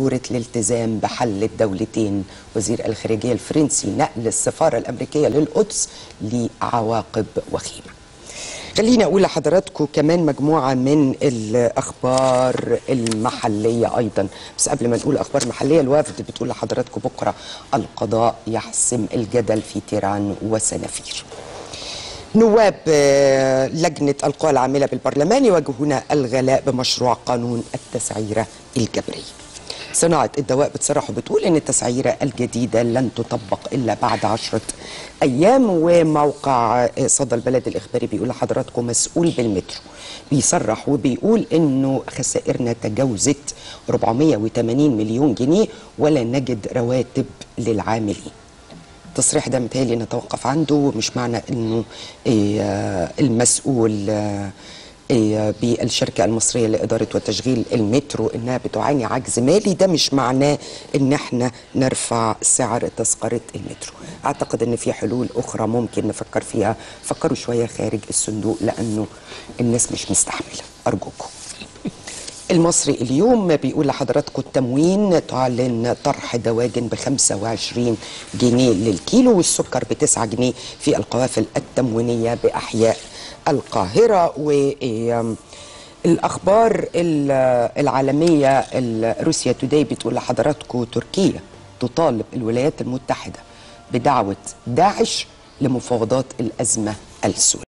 ضرورة الالتزام بحل الدولتين وزير الخارجية الفرنسي نقل السفارة الأمريكية للقدس لعواقب وخيمة خليني أقول لحضراتكم كمان مجموعة من الأخبار المحلية أيضا بس قبل ما نقول أخبار محلية الوفد بتقول لحضراتكم بكرة القضاء يحسم الجدل في تيران وسنافير نواب آه، لجنة القوى العاملة بالبرلمان يواجهون الغلاء بمشروع قانون التسعيرة الجبرية صناعة الدواء بتصرح وبتقول ان التسعيرة الجديدة لن تطبق الا بعد عشرة ايام وموقع آه، صدى البلد الاخباري بيقول لحضراتكم مسؤول بالمترو بيصرح وبيقول انه خسائرنا تجاوزت 480 مليون جنيه ولا نجد رواتب للعاملين التصريح ده متهيألي نتوقف عنده مش معنى انه إيه آه، المسؤول آه، إيه بالشركة المصرية لإدارة وتشغيل المترو إنها بتعاني عجز مالي ده مش معناه إن إحنا نرفع سعر تذكرة المترو أعتقد إن في حلول أخرى ممكن نفكر فيها فكروا شوية خارج الصندوق لأنه الناس مش مستحملة أرجوكم المصري اليوم بيقول لحضراتكم التموين تعلن طرح دواجن ب 25 جنيه للكيلو والسكر ب 9 جنيه في القوافل التموينيه باحياء القاهره و آم، الاخبار ال- العالميه ال- روسيا توداي بتقول لحضراتكم تركيا تطالب الولايات المتحده بدعوه داعش لمفاوضات الازمه السوريه